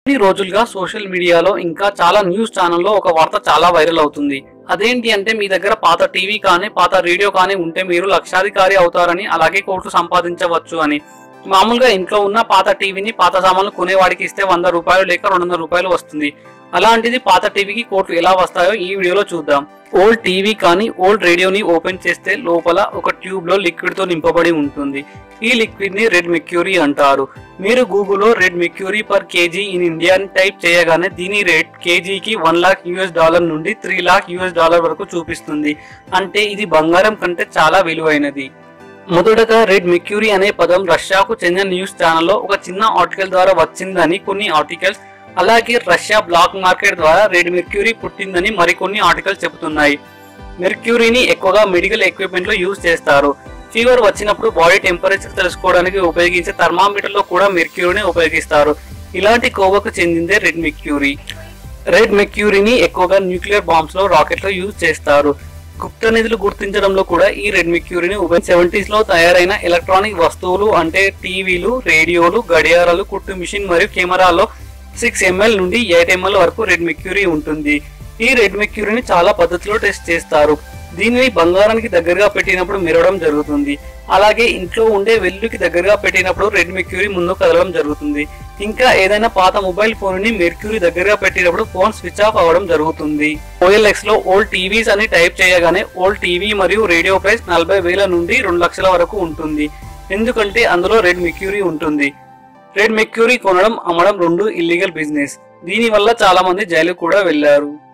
కొన్ని రోజులుగా సోషల్ మీడియాలో ఇంకా చాలా న్యూస్ ఛానల్లో ఒక వార్త చాలా వైరల్ అవుతుంది అదేంటి అంటే మీ దగ్గర పాత టీవీ కానీ పాత రేడియో కానీ ఉంటే మీరు లక్షాధికారి అవుతారని అలాగే కోట్లు సంపాదించవచ్చు అని మామూలుగా ఇంట్లో ఉన్న పాత టీవీని పాత సామాన్లు కొనేవాడికి ఇస్తే వంద రూపాయలు లేక రెండు వందల రూపాయలు వస్తుంది అలాంటిది పాత టీవీకి కోట్లు ఎలా వస్తాయో ఈ వీడియోలో చూద్దాం ఓల్డ్ టీవీ కానీ ఓల్డ్ రేడియోని ఓపెన్ చేస్తే లోపల ఒక ట్యూబ్ లో లిక్విడ్ తో నింపబడి ఉంటుంది ఈ లిక్విడ్ ని రెడ్ మెక్యూరీ అంటారు మీరు గూగుల్లో red mercury per KG in India అని టైప్ చేయగానే దీని రేట్ కేజీకి వన్ లాక్ యుఎస్ డాలర్ నుండి త్రీ లాక్ యుఎస్ డాలర్ వరకు చూపిస్తుంది అంటే ఇది బంగారం కంటే చాలా విలువైనది మొదటగా రెడ్ మెక్యూరీ అనే పదం రష్యాకు చెందిన న్యూస్ ఛానల్లో ఒక చిన్న ఆర్టికల్ ద్వారా వచ్చిందని కొన్ని ఆర్టికల్స్ అలాగే రష్యా బ్లాక్ మార్కెట్ ద్వారా రెడ్ మెర్క్యూరీ పుట్టిందని మరికొన్ని ఆర్టికల్స్ చెబుతున్నాయి మెర్క్యూరీని ఎక్కువగా మెడికల్ ఎక్విప్మెంట్ లో యూజ్ చేస్తారు ఫీవర్ వచ్చినప్పుడు బాడీ టెంపరేచర్ తెలుసుకోవడానికి ఉపయోగించే థర్మామీటర్ లో కూడా మెర్క్యూరీని ఉపయోగిస్తారు ఇలాంటి కోవకు చెందిందే రెడ్ మెర్క్యూరీ రెడ్ మెర్క్యూరీని ఎక్కువగా న్యూక్లియర్ బాంబ్స్ లో రాకెట్ లో యూజ్ చేస్తారు గుప్త నిధులు గుర్తించడంలో కూడా ఈ రెడ్ మెర్క్యూరీని ఉభయ సెవెంటీస్ లో తయారైన ఎలక్ట్రానిక్ వస్తువులు అంటే టీవీలు రేడియోలు గడియారాలు కుట్టు మిషన్ మరియు కెమెరాలో సిక్స్ ఎంఎల్ నుండి ఎయిట్ ఎంఎల్ వరకు రెడ్ మెక్యూరీ ఉంటుంది ఈ రెడ్ మెక్యూరీని చాలా పద్ధతిలో టెస్ట్ చేస్తారు దీనిని బంగారానికి దగ్గరగా పెట్టినప్పుడు మెరవడం జరుగుతుంది అలాగే ఇంట్లో ఉండే వెల్లుకి దగ్గరగా పెట్టినప్పుడు రెడ్ మెక్యూరీ ముందు కదలడం జరుగుతుంది ఇంకా ఏదైనా పాత మొబైల్ ఫోన్ ని మెర్క్యూరీ దగ్గరగా పెట్టినప్పుడు ఫోన్ స్విచ్ ఆఫ్ అవ్వడం జరుగుతుంది ఓఎల్ఎక్స్ లో ఓల్డ్ టీవీస్ అని టైప్ చేయగానే ఓల్డ్ టీవీ మరియు రేడియో ప్రైస్ నలభై వేల నుండి రెండు లక్షల వరకు ఉంటుంది ఎందుకంటే అందులో రెడ్ మెక్యూరీ ఉంటుంది రెడ్ మెక్యూరీ కొనడం అమ్మడం రెండు ఇల్లీగల్ బిజినెస్ దీని వల్ల చాలా మంది జైలు కూడా వెళ్లారు